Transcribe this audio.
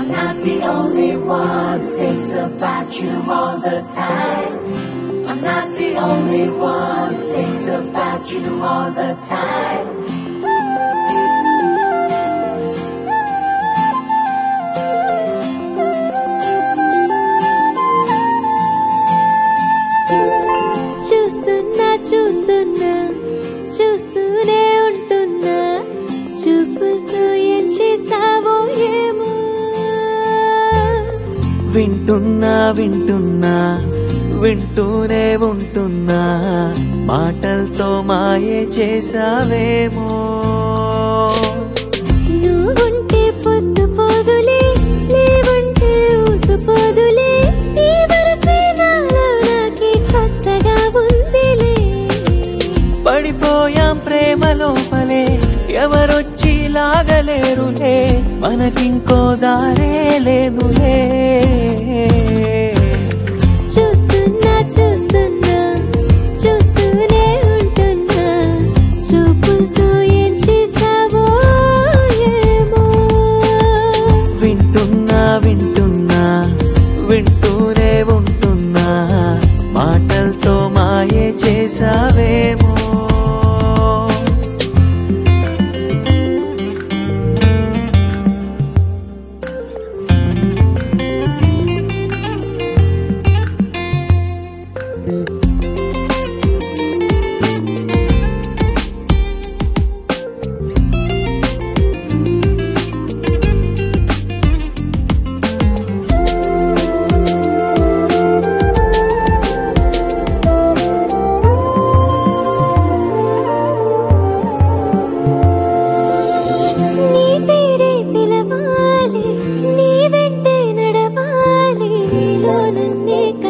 I'm not the only one who thinks about you all the time. I'm not the only one who thinks about you all the time. చూస్తున్నా చూస్తున్నా చూస్తూనే ఉంటున్నా చూపులతో ఏం చేసావో ఏమో వింటున్నా వింటున్నా వింటూనే ఉంటున్నా మాటలతో మాయే చేసావేమో నువ్వుంటే పొద్దు పోదులే లేవంటే ఊసిపోదులే ఈ వరసే నాలో నాకే కొత్తగా ఉందిలే పడిపోయాం ప్రేమ లోపలే ఎవరొచ్చి లాగలేరులే మనకింకో దారే లేదులే చూస్తున్నా చూస్తున్నా చూస్తూనే ఉంటున్నా చూపులతో ఏం చేసావో ఏమో వింటున్నా వింటున్నా వింటూనే ఉంటున్నా మాటలతో మాయే చేసావేమో నీ పేరే పిలవాలి నీ వెంటే నడవాలి నీలో నన్నే